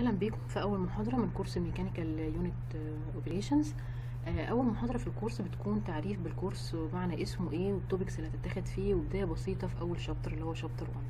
اهلا بيكم في اول محاضره من كورس ميكانيكال يونت اوبريشنز اول محاضره في الكورس بتكون تعريف بالكورس ومعنى اسمه ايه والتوبكس اللي هتتاخد فيه وبدايه بسيطه في اول شابتر اللي هو شابتر 1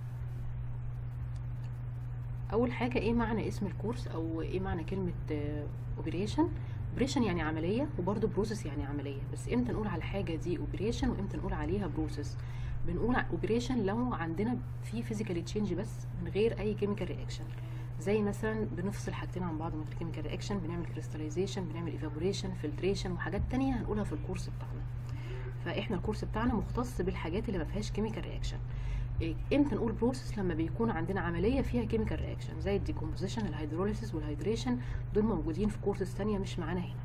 اول حاجه ايه معنى اسم الكورس او ايه معنى كلمه اوبريشن اوبريشن يعني عمليه وبرده بروسيس يعني عمليه بس امتى نقول على حاجه دي اوبريشن وامتى نقول عليها بروسيس بنقول اوبريشن لو عندنا في فيزيكال تشينج بس من غير اي كيميكال رياكشن زي مثلا بنفصل حاجتين عن بعض من غير كيميكال رياكشن بنعمل كريستاليزيشن بنعمل ايفابوريشن فلتريشن وحاجات تانية هنقولها في الكورس بتاعنا فاحنا الكورس بتاعنا مختص بالحاجات اللي ما فيهاش كيميكال رياكشن امتى نقول بروسيس لما بيكون عندنا عمليه فيها كيميكال رياكشن زي الديكومبوزيشن الهيدروليسيس والهيدريشن دول موجودين في كورسز تانية مش معانا هنا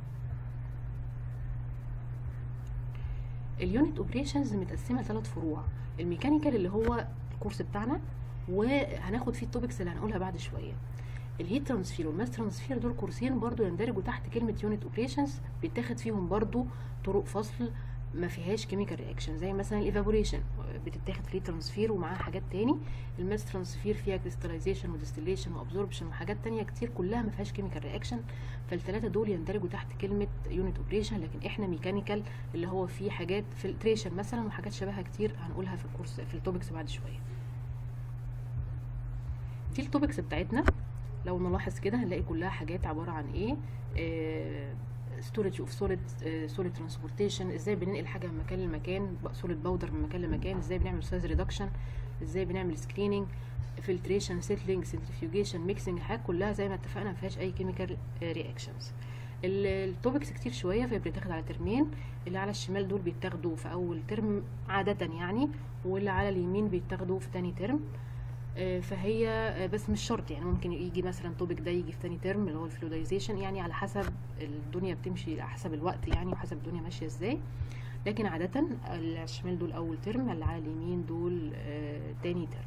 اليونت اوبريشنز متقسمه لثلاث فروع الميكانيكال اللي هو الكورس بتاعنا وهناخد فيه التوبكس اللي هنقولها بعد شويه الهيت ترانسفير والماس ترانسفير دول كورسين برضو يندرجوا تحت كلمه يونت اوبريشنز بيتاخد فيهم برضو طرق فصل ما فيهاش كيميكال رياكشن زي مثلا الايفابوريشن بتتاخد في ترانسفير ومعاها حاجات تاني الماس ترانسفير فيها كريستاليزيشن وديستيليشن وابزوربشن وحاجات تانية كتير كلها ما فيهاش كيميكال رياكشن فالثلاثه دول يندرجوا تحت كلمه يونت اوبريشن لكن احنا ميكانيكال اللي هو فيه حاجات فلتريشن مثلا وحاجات شبهها كتير هنقولها في الكورس في التوبكس بعد شويه دي التوبكس بتاعتنا لو نلاحظ كده هنلاقي كلها حاجات عباره عن ايه ستورج اوف سوليد سوليد ترانسبورتيشن ازاي بننقل حاجه من مكان لمكان سوليد باودر من مكان لمكان ازاي بنعمل سايز ريدكشن ازاي بنعمل سكريننج فلتريشن سيتلينج سنترفيوجيشن ميكسنج حاجات كلها زي ما اتفقنا ما فيهاش اي كيميكال رياكشنز التوبكس كتير شويه فهي بتتاخد على ترمين اللي على الشمال دول بيتاخدوا في اول ترم عاده يعني واللي على اليمين بيتاخدوا في تاني ترم فهي بس مش شرط يعني ممكن يجي مثلا توبيك ده يجي في تاني ترم اللي هو الفلويدايزيشن يعني على حسب الدنيا بتمشي على حسب الوقت يعني وحسب الدنيا ماشيه ازاي لكن عاده اللي على الشمال دول اول ترم اللي على اليمين دول تاني ترم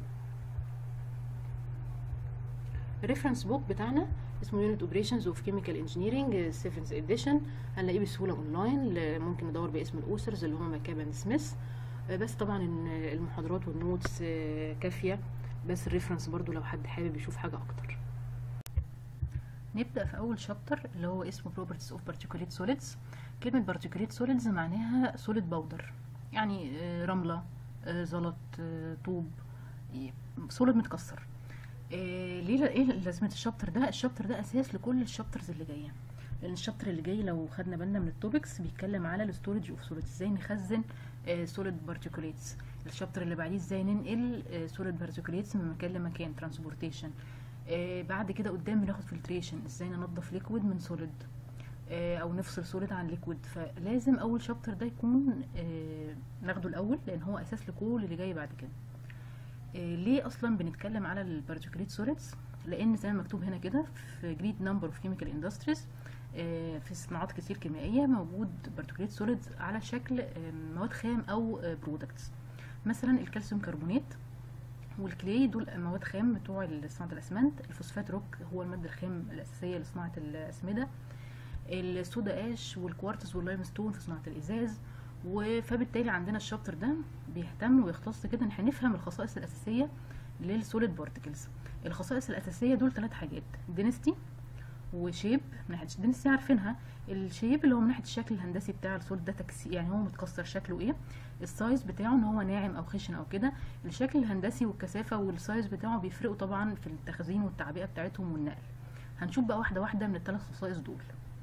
الريفرنس بوك بتاعنا اسمه يونت اوبريشنز اوف كيميكال انجينيرنج 7 اديشن هنلاقيه بسهوله اونلاين ممكن ندور باسم الاوثرز اللي هم ماكابن سميث بس طبعا المحاضرات والنوتس كافيه بس الريفرنس برضو لو حد حابب يشوف حاجة أكتر نبدأ في أول شابتر اللي هو اسمه properties of particulate solids كلمة particulate solids معناها solid powder يعني رملة زلط طوب solid متكسر ليه ايه لازمة الشابتر ده الشابتر ده أساس لكل الشابترز اللي جاية لأن الشابتر اللي جاي لو خدنا بالنا من التوبكس بيتكلم على الستورج اوف سوليد ازاي نخزن سوليد بارتيكوليتس الشابتر اللي بعديه ازاي ننقل سوليد بارتيكوليتس من مكان لمكان ترانسبورتيشن آه بعد كده قدام بناخد فلتريشن ازاي ننضف ليكويد من سوليد آه او نفصل سوليد عن ليكويد فلازم اول شابتر ده يكون آه ناخده الاول لان هو اساس لكل اللي جاي بعد كده ليه اصلا بنتكلم على البارتيكوليت سوليدز لان زي ما مكتوب هنا كده في جريد نمبر اوف كيميكال اندستريز في صناعات كتير كيميائيه موجود بارتيكوليت سوليدز على شكل مواد خام او برودكتس مثلا الكالسيوم كربونات والكلي دول مواد خام بتوع صناعه الاسمنت الفوسفات روك هو الماده الخام الاساسيه لصناعه الاسمده السودا اش والكوارتز واللايم ستون في صناعه الازاز فبالتالي عندنا الشابتر ده بيهتم ويختص كده ان احنا نفهم الخصائص الاساسيه للسوليد بارتكلز الخصائص الاساسيه دول ثلاث حاجات دينستي وشيب من ناحيه الدنسي عارفينها الشيب اللي هو من ناحيه الشكل الهندسي بتاع السوليد ده تكسي يعني هو متكسر شكله ايه السايز بتاعه ان هو ناعم او خشن او كده الشكل الهندسي والكثافه والسايز بتاعه بيفرقوا طبعا في التخزين والتعبئه بتاعتهم والنقل هنشوف بقى واحده واحده من الثلاث خصائص دول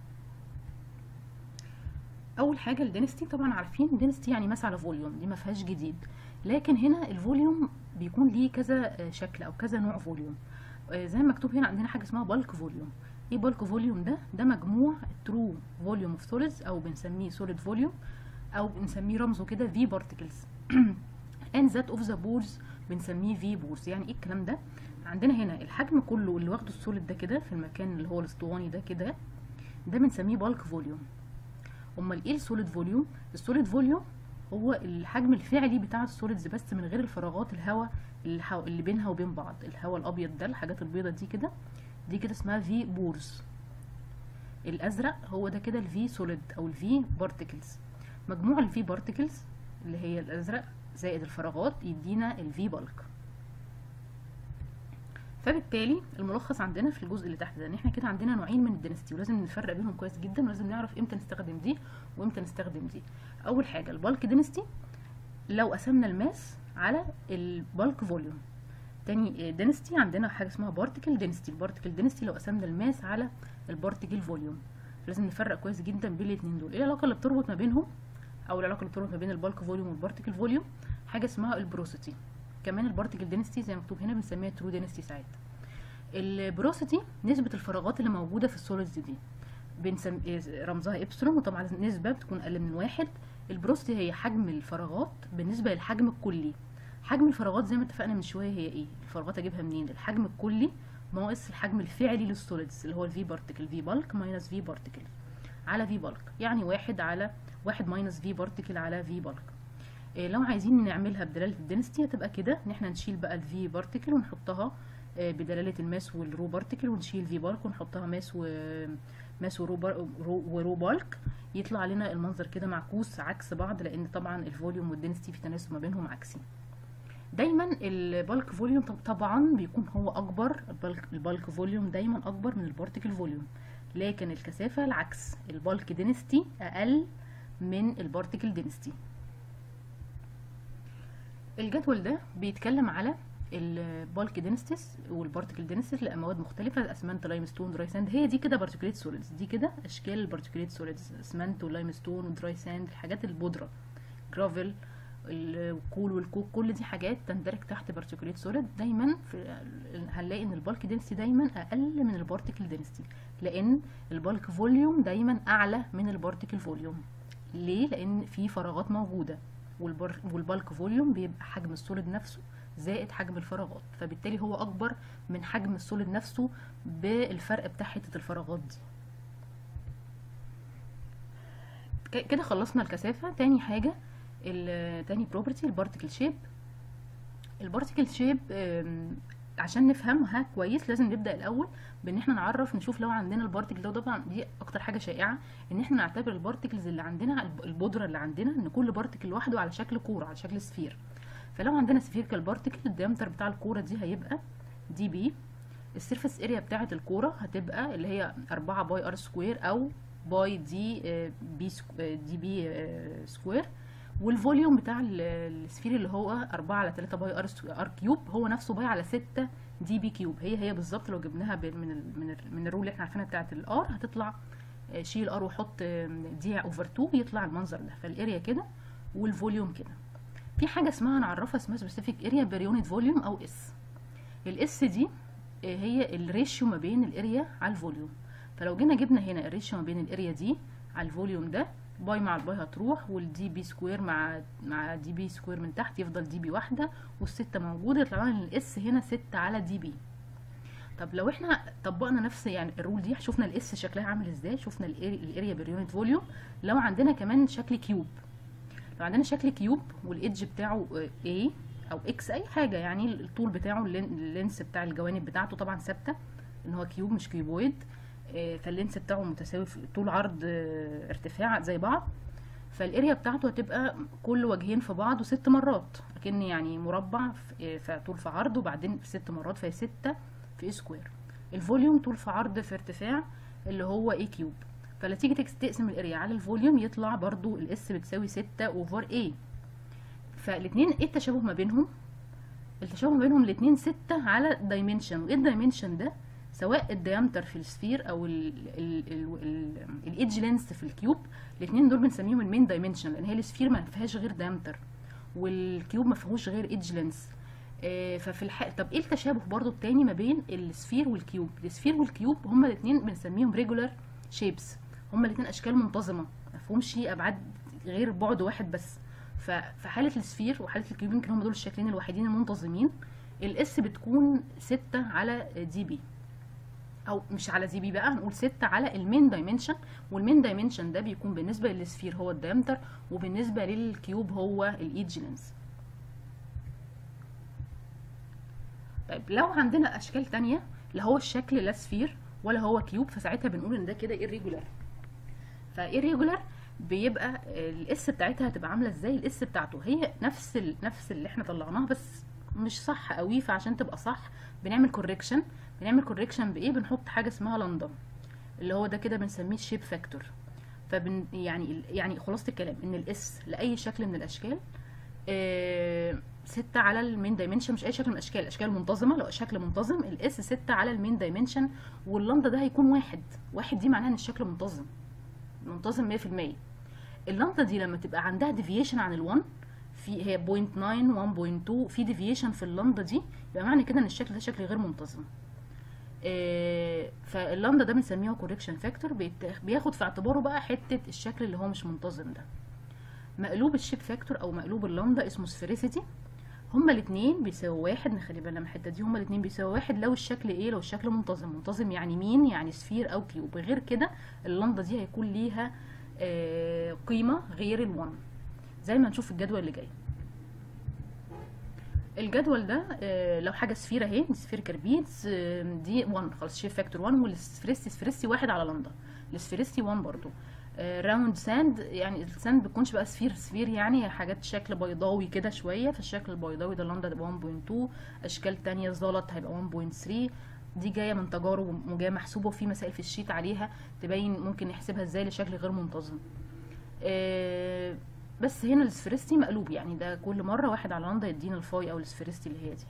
اول حاجه الدينستي طبعا عارفين دينستي يعني ماس على فوليوم دي ما فيهاش جديد لكن هنا الفوليوم بيكون ليه كذا شكل او كذا نوع فوليوم زي ما مكتوب هنا عندنا حاجه اسمها بالك فوليوم ايه بالك فوليوم ده ده مجموع ترو فوليوم اوف سوليدز او بنسميه سوليد فوليوم او بنسميه رمزه كده في بارتكلز ان ذات اوف ذا بورز بنسميه في بورز يعني ايه الكلام ده عندنا هنا الحجم كله اللي واخده السوليد ده كده في المكان اللي هو الاسطواني ده كده ده بنسميه بالك فوليوم امال ايه السوليد فوليوم السوليد فوليوم هو الحجم الفعلي بتاع السوليدز بس من غير الفراغات الهواء اللي, حو... اللي بينها وبين بعض الهواء الابيض ده الحاجات البيضه دي كده دي كده اسمها في بورز الازرق هو ده كده الفي سوليد او الفي بارتكلز مجموع الفي بارتكلز اللي هي الازرق زائد الفراغات يدينا الفي بالك فبالتالي الملخص عندنا في الجزء اللي تحت ده ان احنا كده عندنا نوعين من الدنستي ولازم نفرق بينهم كويس جدا ولازم نعرف امتى نستخدم دي وامتى نستخدم دي اول حاجه البالك دنستي لو قسمنا الماس على البالك فوليوم تاني دنستي عندنا حاجه اسمها بارتيكل دنستي البارتيكل دنستي لو قسمنا الماس على البارتيكل فوليوم لازم نفرق كويس جدا بين الاثنين دول ايه العلاقه اللي بتربط ما بينهم او العلاقه اللي بتربط ما بين البالك فوليوم والبارتيكل فوليوم حاجه اسمها البروسيتي كمان البارتيكل دنستي زي ما مكتوب هنا بنسميها ترو دنستي ساعات البروسيتي نسبه الفراغات اللي موجوده في السوليدز دي بنسم... رمزها ابسلون وطبعا النسبه بتكون اقل من واحد البروسيتي هي حجم الفراغات بالنسبه للحجم الكلي حجم الفراغات زي ما اتفقنا من شويه هي ايه الفراغات اجيبها منين الحجم الكلي ناقص الحجم الفعلي للسوليدز اللي هو الفي بارتيكل في بالك ماينس في بارتيكل على في بالك يعني واحد على واحد ماينس في بارتيكل على في بالك إيه لو عايزين نعملها بدلاله الدنستي هتبقى كده ان احنا نشيل بقى الفي بارتيكل ونحطها بدلاله الماس والرو بارتيكل ونشيل في بالك ونحطها ماس و ماس ورو, بار... ورو بالك يطلع لنا المنظر كده معكوس عكس بعض لان طبعا الفوليوم والدنستي في تناسب ما بينهم عكسي دايما البالك فوليوم طبعا بيكون هو اكبر البالك, البالك فوليوم دايما اكبر من البارتيكل فوليوم لكن الكثافه العكس البالك دينستي اقل من البارتيكل دينستي الجدول ده بيتكلم على البالك دينستيس والبارتيكل دينستيس لامواد مختلفه اسمنت لايم ستون دراي ساند هي دي كده بارتيكوليت سوليدز دي كده اشكال البارتيكوليت سوليدز اسمنت ولايم ستون ودراي ساند الحاجات البودره جرافل الكول والكوك كل دي حاجات تندرج تحت بارتيكوليت سوليد دايما في هنلاقي ان البالك دينستي دايما اقل من البارتيكل دينستي لان البالك فوليوم دايما اعلى من البارتيكل فوليوم ليه لان في فراغات موجوده والبالك فوليوم بيبقى حجم السوليد نفسه زائد حجم الفراغات فبالتالي هو اكبر من حجم السوليد نفسه بالفرق بتاع حته الفراغات دي كده خلصنا الكثافه تاني حاجه تاني بروبرتي البارتيكل شيب البارتيكل شيب عشان نفهمها كويس لازم نبدا الاول بان احنا نعرف نشوف لو عندنا البارتيكل ده طبعا دي اكتر حاجه شائعه ان احنا نعتبر البارتيكلز اللي عندنا البودره اللي عندنا ان كل بارتيكل لوحده على شكل كوره على شكل سفير فلو عندنا سفيركال بارتيكل الديامتر بتاع الكوره دي هيبقى دي بي السيرفيس اريا بتاعه الكوره هتبقى اللي هي 4 باي ار سكوير او باي دي بي دي بي سكوير والفوليوم بتاع السفير اللي هو 4 على 3 باي ار ار كيوب هو نفسه باي على 6 دي بي كيوب هي هي بالظبط لو جبناها من ال من ال من الرول اللي احنا عارفينها بتاعه الار هتطلع شيل ار وحط دي اوفر 2 يطلع المنظر ده فالاريا كده والفوليوم كده في حاجه اسمها نعرفها اسمها سبيسيفيك اريا بير يونت فوليوم او اس الاس دي هي الريشيو ما بين الاريا على الفوليوم فلو جينا جبنا هنا الريشيو ما بين الاريا دي على الفوليوم ده باي مع الباي هتروح والدي بي سكوير مع مع دي بي سكوير من تحت يفضل دي بي واحده والسته موجوده يطلع لنا الاس هنا 6 على دي بي طب لو احنا طبقنا نفس يعني الرول دي شفنا الاس شكلها عامل ازاي شفنا الاريا بير يونت فوليوم لو عندنا كمان شكل كيوب لو عندنا شكل كيوب والايدج بتاعه A او اكس اي حاجه يعني الطول بتاعه اللينس بتاع الجوانب بتاعته طبعا ثابته ان هو كيوب مش كيوبويد فاللينس بتاعه متساوي في طول عرض ارتفاع زي بعض فالاريا بتاعته هتبقى كل وجهين في بعض وست مرات اكن يعني مربع في طول في عرض وبعدين في ست مرات فهي ستة في سكوير الفوليوم طول في عرض في ارتفاع اللي هو اي كيوب فلا تيجي تقسم الاريا على الفوليوم يطلع برضو الاس بتساوي ستة اوفر اي فالاتنين ايه التشابه ما بينهم التشابه ما بينهم الاتنين ستة على دايمنشن وايه الدايمنشن ده سواء الديامتر في السفير او الايدج لينس في الكيوب الاثنين دول بنسميهم المين دايمنشن لان هي السفير ما فيهاش غير ديامتر والكيوب ما فيهوش غير ايدج لينس آه ففي الح... طب ايه التشابه برضو التاني ما بين السفير والكيوب السفير والكيوب هما الاثنين بنسميهم ريجولار شيبس هما الاثنين اشكال منتظمه ما فيهمش ابعاد غير بعد واحد بس ففي حاله السفير وحاله الكيوب يمكن هما دول الشكلين الوحيدين المنتظمين الاس بتكون ستة على دي بي او مش على دي بي بقى هنقول 6 على المين دايمنشن والمين دايمنشن ده بيكون بالنسبه للسفير هو الدايمتر وبالنسبه للكيوب هو الايدج لينس طيب لو عندنا اشكال تانية لا هو الشكل لا سفير ولا هو كيوب فساعتها بنقول ان ده كده irregular فايريجولار بيبقى الاس بتاعتها هتبقى عامله ازاي الاس بتاعته هي نفس ال... نفس اللي احنا طلعناها بس مش صح قوي فعشان تبقى صح بنعمل كوركشن بنعمل كوركشن بايه بنحط حاجه اسمها لندا اللي هو ده كده بنسميه شيب فاكتور فبن يعني يعني خلاصه الكلام ان الاس لاي شكل من الاشكال آه ستة على المين دايمنشن مش اي شكل من الاشكال الاشكال منتظمه لو شكل منتظم الاس ستة على المين دايمنشن واللندا ده هيكون واحد واحد دي معناها ان الشكل منتظم منتظم 100% اللندا دي لما تبقى عندها ديفيشن عن ال1 في هي 0.9 1.2 في ديفيشن في اللندا دي يبقى معنى كده ان الشكل ده شكل غير منتظم آه فاللندا ده بنسميها كوركشن فاكتور بياخد في اعتباره بقى حته الشكل اللي هو مش منتظم ده مقلوب الشيب فاكتور او مقلوب اللندا اسمه سفيريسيتي هما الاثنين بيساوي واحد نخلي بالنا من الحته دي هما الاثنين بيساوي واحد لو الشكل ايه لو الشكل منتظم منتظم يعني مين يعني سفير او كيوب غير كده اللندا دي هيكون ليها آه قيمه غير الوان زي ما هنشوف في الجدول اللي جاي الجدول ده آه لو حاجه سفيره اهي سفيريكال بيتس آه دي 1 خلاص شيب فاكتور 1 والسفيرستي سفيرستي واحد على لندا السفيرستي 1 برضو راوند ساند يعني الساند بتكونش بقى سفير سفير يعني حاجات شكل بيضاوي كده شويه فالشكل البيضاوي ده لندا تبقى 1.2 اشكال تانية زلط هيبقى 1.3 دي جايه من تجارب وجايه محسوبه وفي مسائل في الشيت عليها تبين ممكن نحسبها ازاي لشكل غير منتظم آه بس هنا السفيرستي مقلوب يعني ده كل مره واحد على لندا يدينا الفاي او السفيرستي اللي هي دي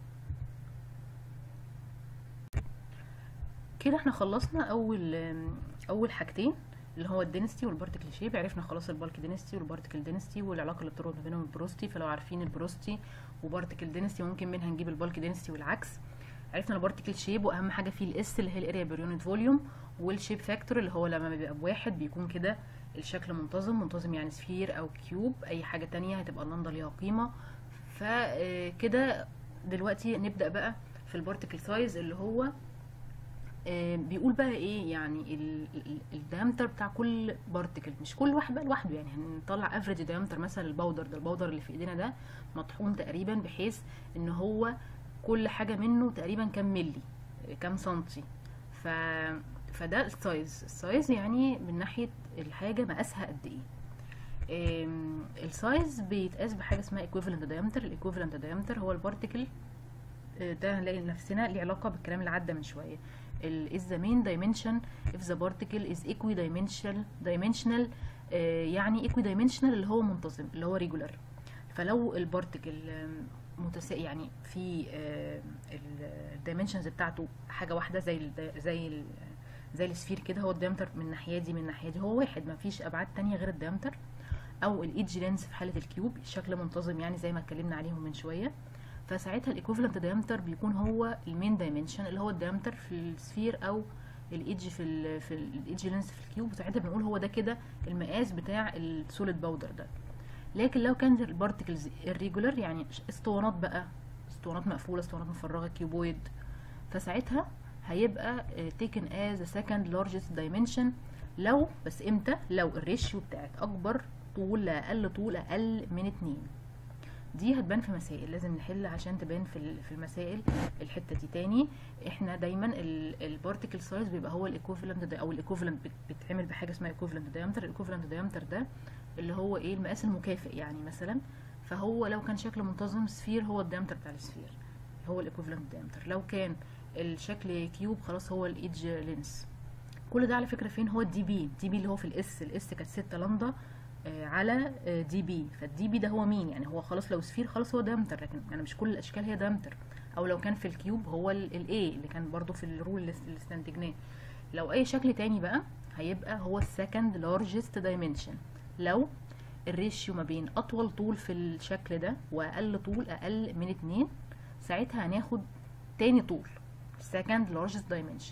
كده احنا خلصنا اول اول حاجتين اللي هو الدينستي والبارتكل شيب عرفنا خلاص البالك دينستي والبارتكل دينستي والعلاقه اللي بتربط ما بينهم البروستي فلو عارفين البروستي وبارتكل دينستي ممكن منها نجيب البالك دينستي والعكس عرفنا البارتكل شيب واهم حاجه فيه الاس اللي هي الاريا بير يونت فوليوم والشيب فاكتور اللي هو لما بيبقى بواحد بيكون كده الشكل منتظم منتظم يعني سفير او كيوب اي حاجه تانية هتبقى اللندا ليها قيمه فكده دلوقتي نبدا بقى في البارتكل سايز اللي هو بيقول بقى ايه يعني الديامتر بتاع كل بارتكل مش كل واحد بقى لوحده يعني هنطلع افريج ديامتر مثلا الباودر ده الباودر اللي في ايدينا ده مطحون تقريبا بحيث ان هو كل حاجه منه تقريبا كام ملي كام سنتي ف فده السايز السايز يعني من ناحيه الحاجه مقاسها قد ايه السايز بيتقاس بحاجه اسمها equivalent diameter الايكوفالنت diameter هو البارتكل ده هنلاقي نفسنا ليه علاقه بالكلام اللي عدى من شويه is the main dimension if the particle is equidimensional dimensional آه يعني equidimensional اللي هو منتظم اللي هو regular فلو البارتكل متسا يعني في الدايمنشنز بتاعته حاجه واحده زي ال زي ال زي السفير كده هو الديامتر من الناحيه دي من الناحيه دي هو واحد ما فيش ابعاد تانية غير الديامتر او الايدج لينس في حاله الكيوب شكل منتظم يعني زي ما اتكلمنا عليهم من شويه فساعتها الايكوفالنت دايمتر بيكون هو المين دايمنشن اللي هو الدايمتر في السفير او الايدج في ال في الايدج لينس في الكيوب ساعتها بنقول هو ده كده المقاس بتاع السوليد باودر ده لكن لو كان البارتكلز الريجولار يعني اسطوانات بقى اسطوانات مقفوله اسطوانات مفرغه كيوبويد فساعتها هيبقى taken as the second largest dimension لو بس امتى لو الريشيو بتاعت اكبر طول لاقل طول اقل من اتنين دي هتبان في مسائل لازم نحل عشان تبان في في المسائل الحته دي تاني احنا دايما البارتيكل سايز بيبقى هو الايكوفالنت او الايكوفالنت بتتعمل بحاجه اسمها ايكوفالنت دايمتر الايكوفالنت دايمتر ده اللي هو ايه المقاس المكافئ يعني مثلا فهو لو كان شكل منتظم سفير هو الدايمتر بتاع السفير هو الايكوفالنت دايمتر لو كان الشكل كيوب خلاص هو الايدج لينس كل ده على فكره فين هو الدي بي الدي بي اللي هو في الاس الاس كانت 6 لمدا على دي بي فالدي بي ده هو مين يعني هو خلاص لو سفير خلاص هو دامتر لكن يعني مش كل الاشكال هي دامتر او لو كان في الكيوب هو الاي اللي كان برضو في الرول اللي استنتجناه لو اي شكل تاني بقى هيبقى هو السكند لارجست دايمنشن لو الريشيو ما بين اطول طول في الشكل ده واقل طول اقل من اتنين ساعتها هناخد تاني طول second largest dimension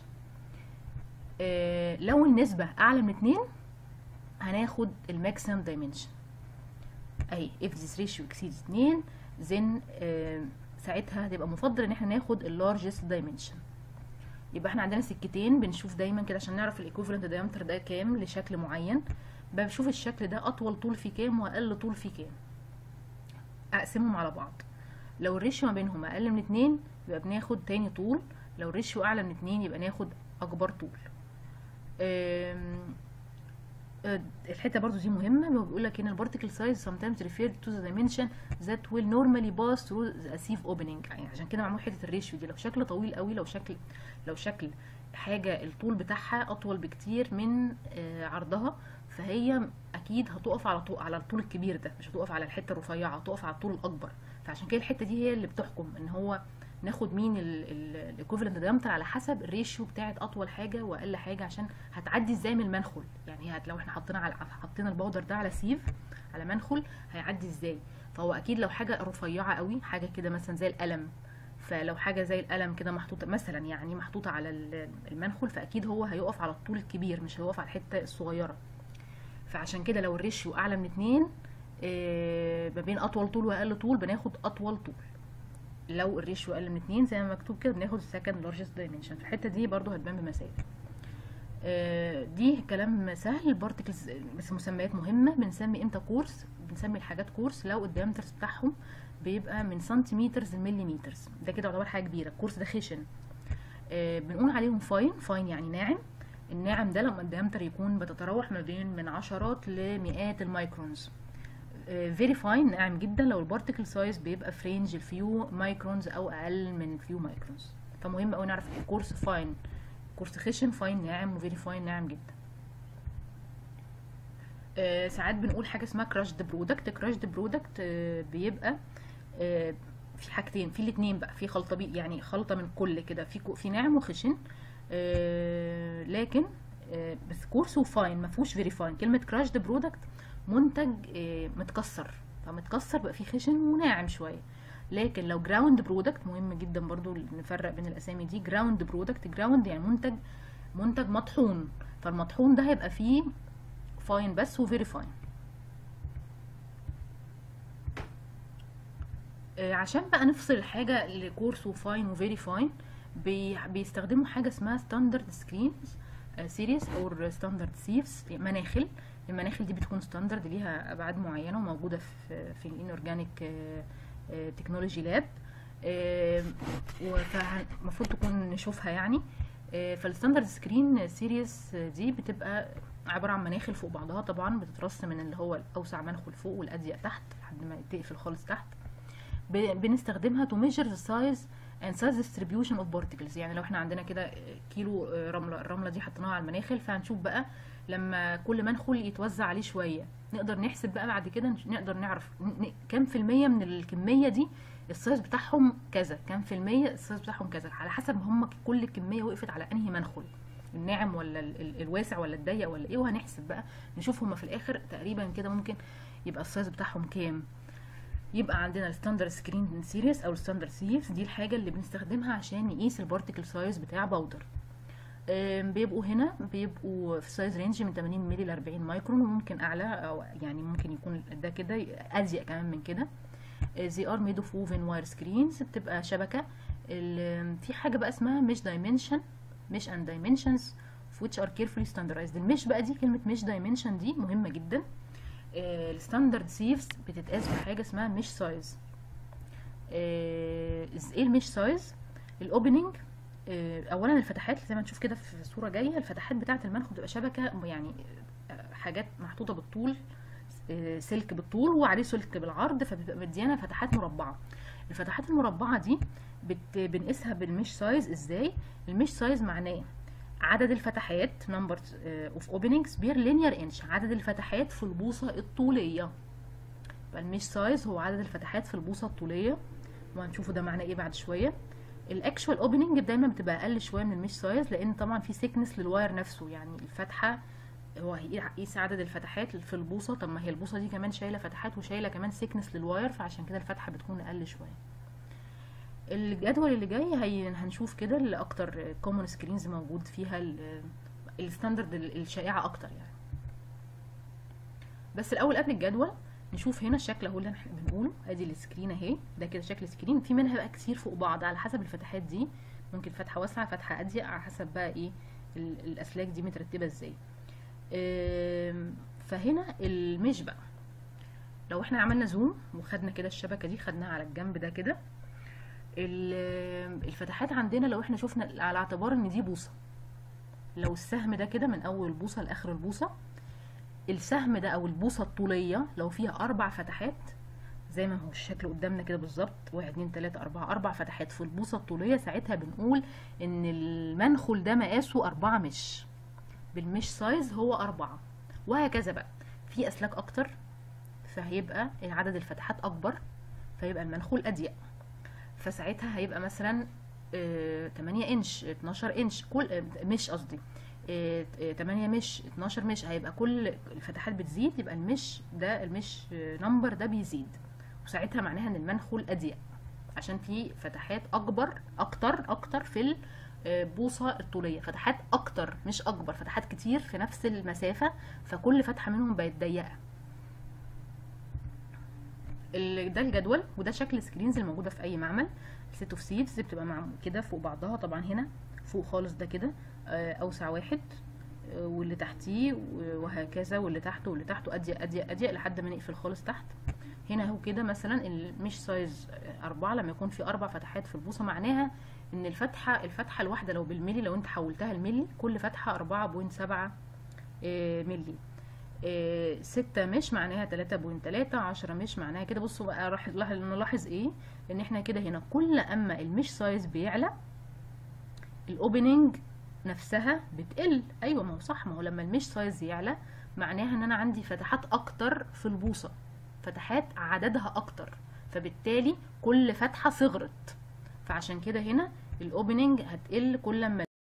آه لو النسبة أعلى من اتنين هناخد الماكسيمم دايمنشن أي if this ratio exceeds اتنين then آه ساعتها هتبقى مفضل إن احنا ناخد اللارجست دايمنشن يبقى احنا عندنا سكتين بنشوف دايما كده عشان نعرف الايكوفالنت دايمتر ده كام لشكل معين بشوف الشكل ده أطول طول فيه كام وأقل طول فيه كام أقسمهم على بعض لو الريشيو ما بينهم أقل من اتنين يبقى بناخد تاني طول لو الريشيو اعلى من اتنين يبقى ناخد اكبر طول آه، الحته برضو دي مهمه هو بيقول لك ان البارتيكل سايز sometimes referred to the dimension that will normally pass through a sieve opening يعني عشان كده معمول حته الريشيو دي لو شكل طويل قوي لو شكل لو شكل حاجه الطول بتاعها اطول بكتير من آه، عرضها فهي اكيد هتقف على طول على الطول الكبير ده مش هتقف على الحته الرفيعه هتقف على الطول الاكبر فعشان كده الحته دي هي اللي بتحكم ان هو ناخد مين الايكوفالنت دايمتر على حسب الريشيو بتاعت اطول حاجه واقل حاجه عشان هتعدي ازاي من المنخل يعني هت لو احنا حطينا على حطينا الباودر ده على سيف على منخل هيعدي ازاي فهو اكيد لو حاجه رفيعه قوي حاجه كده مثلا زي القلم فلو حاجه زي القلم كده محطوطه مثلا يعني محطوطه على ال- المنخل فاكيد هو هيقف على الطول الكبير مش هيقف على الحته الصغيره فعشان كده لو الريشيو اعلى من اتنين آه، ما بين اطول طول واقل طول بناخد اطول طول لو الريشيو اقل من اتنين زي ما مكتوب كده بناخد السكند لارجست دايمنشن في الحته دي برضو هتبان بمسائل آه، دي كلام سهل البارتكلز بس مسميات مهمه بنسمي امتى كورس بنسمي الحاجات كورس لو الديامترز بتاعهم بيبقى من سنتيمترز لمليمترز ده كده يعتبر حاجه كبيره الكورس ده خشن آه، بنقول عليهم فاين فاين يعني ناعم الناعم ده لما الديامتر يكون بتتراوح ما بين من عشرات لمئات المايكرونز فيري فاين ناعم جدا لو البارتيكل سايز بيبقى في رينج الفيو مايكرونز او اقل من فيو مايكرونز فمهم قوي نعرف الكورس فاين كورس خشن فاين ناعم وفيري فاين ناعم جدا آه، ساعات بنقول حاجه اسمها كراشد برودكت كراشد برودكت بيبقى آه، في حاجتين في الاثنين بقى في خلطه بي يعني خلطه من كل كده في كو- في ناعم وخشن آه، لكن آه، بس كورس وفاين ما فيهوش فيري فاين كلمه كراشد برودكت منتج آه، متكسر فمتكسر بقى فيه خشن وناعم شويه لكن لو جراوند برودكت مهم جدا برضو نفرق بين الاسامي دي جراوند برودكت جراوند يعني منتج منتج مطحون فالمطحون ده هيبقى فيه فاين بس وفيري فاين عشان بقى نفصل الحاجه لكورس وفاين وفيري فاين بي بيستخدموا حاجه اسمها ستاندرد سكرينز سيريس او ستاندرد سيفز مناخل المناخل دي بتكون ستاندرد ليها ابعاد معينه وموجوده في في الانورجانيك تكنولوجي لاب فالمفروض تكون نشوفها يعني آه، فالستاندرد سكرين سيريس دي بتبقى عباره عن مناخل فوق بعضها طبعا بتترص من اللي هو الاوسع منخل فوق والاضيق تحت لحد ما تقفل خالص تحت ب- بنستخدمها to measure the size and size distribution of particles يعني لو احنا عندنا كده كيلو رمله الرمله دي حطيناها على المناخل فهنشوف بقى لما كل منخل يتوزع عليه شويه نقدر نحسب بقى بعد كده نش- نقدر نعرف ن- ن- كام في المية من الكميه دي السايز بتاعهم كذا كام في المية السايز بتاعهم كذا على حسب هم كل كميه وقفت على انهي منخل الناعم ولا ال- ال- الواسع ولا الضيق ولا ايه وهنحسب بقى نشوف هما في الاخر تقريبا كده ممكن يبقى السايز بتاعهم كام يبقى عندنا الستاندرد سكرين سيريس او الستاندرد سيفز دي الحاجه اللي بنستخدمها عشان نقيس البارتيكل سايز بتاع باودر آم، بيبقوا هنا بيبقوا في سايز رينج من 80 مللي ل 40 مايكرون وممكن اعلى او يعني ممكن يكون ده كده اضيق كمان من كده زي ار ميد اوف ووفن واير سكرينز بتبقى شبكه ال- في حاجه بقى اسمها مش دايمنشن مش اند دايمنشنز which are carefully standardized المش بقى دي كلمه مش دايمنشن دي مهمه جدا الستاندرد سيفز بتتقاس بحاجه اسمها مش سايز ايه المش سايز الاوبننج اولا الفتحات زي ما نشوف كده في الصوره جايه الفتحات بتاعه المنخل بتبقى شبكه يعني آه، حاجات محطوطه بالطول آه، سلك بالطول وعليه سلك بالعرض فبتبقى مديانا فتحات مربعه الفتحات المربعه دي بت... بنقيسها بالمش سايز ازاي المش سايز معناه عدد الفتحات نمبر اوف اوبننجز بير لينير انش عدد الفتحات في البوصه الطوليه يبقى المش سايز هو عدد الفتحات في البوصه الطوليه وهنشوفه ده معناه ايه بعد شويه الاكشوال اوبننج دايما بتبقى اقل شويه من المش سايز لان طبعا في سيكنس للواير نفسه يعني الفتحه هو هيقيس عدد الفتحات في البوصه طب ما هي البوصه دي كمان شايله فتحات وشايله كمان سيكنس للواير فعشان كده الفتحه بتكون اقل شويه الجدول اللي جاي هي هنشوف كده اللي اكتر كومون سكرينز موجود فيها ال- الستاندرد ال- الشائعه اكتر يعني بس الاول قبل الجدول نشوف هنا الشكل اهو اللي احنا بنقوله ادي السكرين اهي ده كده شكل سكرين في منها بقى كتير فوق بعض على حسب الفتحات دي ممكن فتحه واسعه فتحه اضيق على حسب بقى ايه ال- الاسلاك دي مترتبه ازاي آم، فهنا المش بقى لو احنا عملنا زوم وخدنا كده الشبكه دي خدناها على الجنب ده كده ال- الفتحات عندنا لو احنا شفنا على اعتبار ان دي بوصه لو السهم ده كده من اول بوصه لاخر البوصه السهم ده او البوصه الطوليه لو فيها اربع فتحات زي ما هو الشكل قدامنا كده بالظبط واحد اتنين تلاته اربعه اربع فتحات في البوصه الطوليه ساعتها بنقول ان المنخل ده مقاسه اربعه مش بالمش سايز هو اربعه وهكذا بقى في اسلاك اكتر فهيبقى عدد الفتحات اكبر فيبقى المنخول اضيق فساعتها هيبقى مثلا آه، 8 انش 12 انش كل آه، مش قصدي آه، آه، 8 مش 12 مش هيبقى كل الفتحات بتزيد يبقى المش ده المش نمبر ده بيزيد وساعتها معناها ان المنخول اضيق عشان في فتحات اكبر اكتر اكتر في البوصه الطوليه فتحات اكتر مش اكبر فتحات كتير في نفس المسافه فكل فتحه منهم بقت ضيقه ال- ده الجدول وده شكل السكرينز الموجوده في اي معمل سيت اوف سيفز بتبقى مع كده فوق بعضها طبعا هنا فوق خالص ده كده آه، اوسع واحد آه، واللي تحتيه و- وهكذا واللي تحته واللي تحته اضيق اضيق اضيق لحد ما نقفل خالص تحت هنا اهو كده مثلا المش سايز آه، أربعة لما يكون في أربع فتحات في البوصة معناها إن الفتحة الفتحة الواحدة لو بالملي لو أنت حولتها الملي كل فتحة أربعة بوينت سبعة ملي آه، ستة مش معناها تلاتة بوينت تلاتة عشرة مش معناها كده بصوا بقى راح نلاحظ- نلاحظ ايه ان احنا كده هنا كل اما المش سايز بيعلى الاوبننج نفسها بتقل ايوه ما هو صح ما هو لما المش سايز يعلى معناها ان انا عندي فتحات اكتر في البوصه فتحات عددها اكتر فبالتالي كل فتحه صغرت فعشان كده هنا الاوبننج هتقل كل ما